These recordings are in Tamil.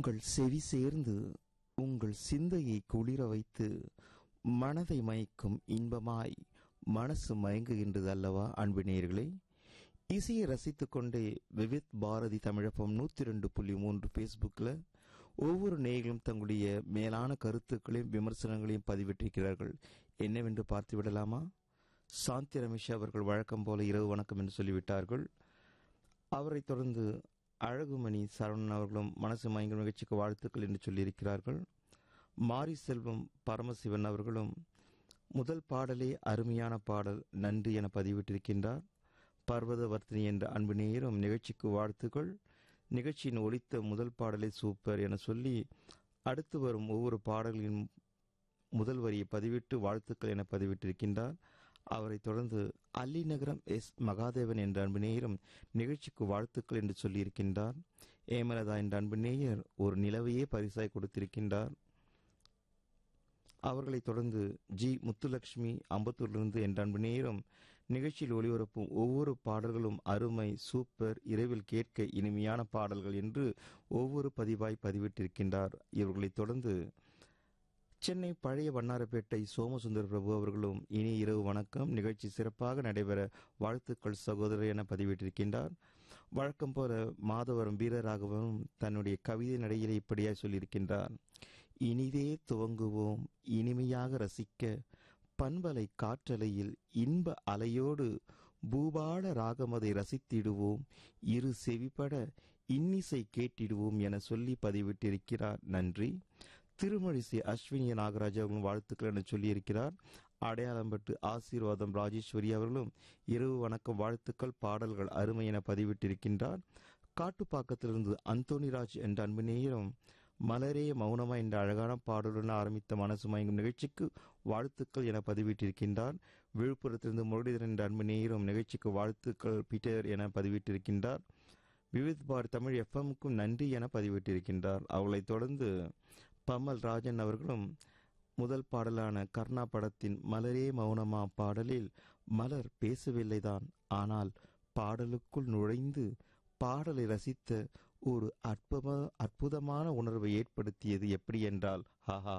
உங்கள் செவி சேர்ந்து உங்கள் சிந்தையை குளிர வைத்து மனதை மயக்கும் இன்பமாய் மனசு மயங்குகின்றது அல்லவா அன்பு நேயர்களே இசையை ரசித்துக் கொண்டே விவித் பாரதி தமிழப்பம் நூத்தி ரெண்டு புள்ளி மூன்று பேஸ்புக்கில் ஒவ்வொரு நேயர்களும் தங்களுடைய மேலான கருத்துக்களையும் விமர்சனங்களையும் பதிவிட்டிருக்கிறார்கள் என்னவென்று பார்த்து விடலாமா சாந்தி ரமேஷ் அவர்கள் வழக்கம் போல இரவு வணக்கம் என்று சொல்லிவிட்டார்கள் அவரைத் தொடர்ந்து அழகுமணி சரவணன் அவர்களும் மனசு மயங்கும் நிகழ்ச்சிக்கு வாழ்த்துக்கள் என்று சொல்லியிருக்கிறார்கள் மாரி செல்வம் பரமசிவன் அவர்களும் முதல் பாடலே அருமையான பாடல் நன்றி என பதிவிட்டிருக்கின்றார் பர்வதவர்த்தினி என்ற அன்பு நேயரும் நிகழ்ச்சிக்கு வாழ்த்துக்கள் நிகழ்ச்சியின் ஒலித்த முதல் பாடலே சூப்பர் என சொல்லி அடுத்து வரும் ஒவ்வொரு பாடல்களின் முதல் வரியை பதிவிட்டு வாழ்த்துக்கள் என பதிவிட்டிருக்கின்றார் அவரைத் தொடர்ந்து அல்லிநகரம் எஸ் மகாதேவன் என்ற அன்பு நேயரும் நிகழ்ச்சிக்கு வாழ்த்துக்கள் என்று சொல்லியிருக்கின்றார் ஏமலதா என்ற அன்பு நேயர் ஒரு நிலவையே பரிசாய் கொடுத்திருக்கின்றார் அவர்களைத் தொடர்ந்து ஜி முத்துலட்சுமி அம்பத்தூரிலிருந்து என்ற அன்பு நேரம் நிகழ்ச்சியில் ஒளிபரப்பும் ஒவ்வொரு பாடல்களும் அருமை சூப்பர் இரவில் கேட்க இனிமையான பாடல்கள் என்று ஒவ்வொரு பதிவாய் பதிவிட்டிருக்கின்றார் இவர்களைத் தொடர்ந்து சென்னை பழைய வண்ணாரப்பேட்டை சோமசுந்தர பிரபு அவர்களும் இனி இரவு வணக்கம் நிகழ்ச்சி சிறப்பாக நடைபெற வாழ்த்துக்கள் சகோதரர் என பதிவிட்டிருக்கின்றார் வழக்கம் போல மாதவரம் வீரராகவும் தன்னுடைய கவிதை நடையிலே இப்படியாய் சொல்லியிருக்கின்றார் இனிதே துவங்குவோம் இனிமையாக ரசிக்க பண்பலை காற்றலையில் இன்ப அலையோடு பூபால ராகமதை ரசித்திடுவோம் இரு செவிப்பட இன்னிசை கேட்டிடுவோம் என சொல்லி பதிவிட்டிருக்கிறார் நன்றி திருமழிசை அஸ்வினி நாகராஜ் அவர்களும் வாழ்த்துக்கள் என சொல்லியிருக்கிறார் அடையாளம்பட்டு ஆசீர்வாதம் ராஜேஸ்வரி அவர்களும் இரவு வணக்கம் வாழ்த்துக்கள் பாடல்கள் அருமை என பதிவிட்டிருக்கின்றார் காட்டுப்பாக்கத்திலிருந்து அந்தோனிராஜ் என்ற அன்பு நேயரும் மலரே மௌனமா என்ற அழகான பாடலுடன் ஆரம்பித்த மனசு மயங்கும் நிகழ்ச்சிக்கு வாழ்த்துக்கள் என பதிவிட்டிருக்கின்றார் விழுப்புரத்திலிருந்து முரளிதரன் என்ற அன்பு நேயரும் நிகழ்ச்சிக்கு வாழ்த்துக்கள் பீட்டர் என பதிவிட்டிருக்கின்றார் விவித் பார் தமிழ் எஃப்எம்க்கும் நன்றி என பதிவிட்டிருக்கின்றார் அவளைத் தொடர்ந்து பமல் ராஜன் அவர்களும் முதல் பாடலான கர்ணா படத்தின் மலரே மௌனமா பாடலில் மலர் பேசவில்லைதான் ஆனால் பாடலுக்குள் நுழைந்து பாடலை ரசித்த ஒரு அற்புத அற்புதமான உணர்வை ஏற்படுத்தியது எப்படி என்றால் ஹாஹா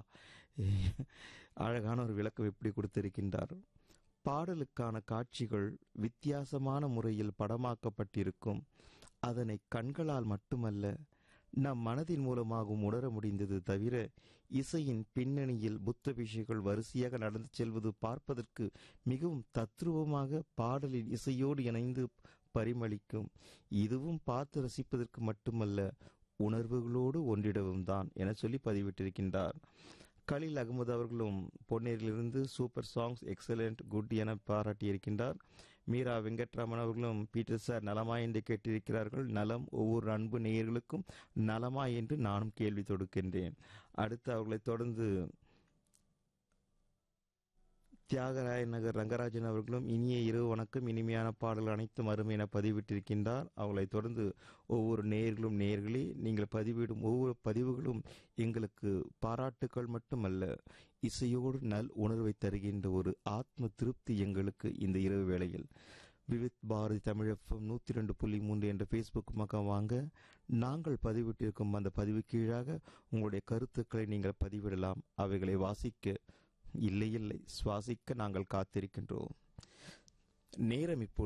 அழகான ஒரு விளக்கம் எப்படி கொடுத்திருக்கின்றார் பாடலுக்கான காட்சிகள் வித்தியாசமான முறையில் படமாக்கப்பட்டிருக்கும் அதனை கண்களால் மட்டுமல்ல நம் மனதின் மூலமாகவும் உணர முடிந்தது தவிர இசையின் பின்னணியில் புத்த விஷயங்கள் வரிசையாக நடந்து செல்வது பார்ப்பதற்கு மிகவும் தத்ரூபமாக பாடலின் இசையோடு இணைந்து பரிமளிக்கும் இதுவும் பார்த்து ரசிப்பதற்கு மட்டுமல்ல உணர்வுகளோடு ஒன்றிடவும் தான் என சொல்லி பதிவிட்டிருக்கின்றார் கலீல் அகமது அவர்களும் பொன்னேரிலிருந்து சூப்பர் சாங்ஸ் எக்ஸலண்ட் குட் என பாராட்டியிருக்கின்றார் மீரா வெங்கட்ராமன் அவர்களும் பீட்டர் சார் நலமா என்று கேட்டிருக்கிறார்கள் நலம் ஒவ்வொரு அன்பு நேயர்களுக்கும் நலமா என்று நானும் கேள்வி தொடுக்கின்றேன் அடுத்து அவர்களைத் தொடர்ந்து தியாகராய நகர் ரங்கராஜன் அவர்களும் இனிய இரவு வணக்கம் இனிமையான பாடல்கள் அனைத்தும் அருமை என பதிவிட்டிருக்கின்றார் அவளைத் தொடர்ந்து ஒவ்வொரு நேயர்களும் நேயர்களே நீங்கள் பதிவிடும் ஒவ்வொரு பதிவுகளும் எங்களுக்கு பாராட்டுக்கள் மட்டுமல்ல இசையோடு நல் உணர்வை தருகின்ற ஒரு ஆத்ம திருப்தி எங்களுக்கு இந்த இரவு வேளையில் விவித் பாரதி தமிழகம் நூத்தி ரெண்டு புள்ளி மூன்று என்ற ஃபேஸ்புக் பக்கம் வாங்க நாங்கள் பதிவிட்டிருக்கும் அந்த பதிவு கீழாக உங்களுடைய கருத்துக்களை நீங்கள் பதிவிடலாம் அவைகளை வாசிக்க இல்லை இல்லை சுவாசிக்க நாங்கள் காத்திருக்கின்றோம் நேரம் இப்போ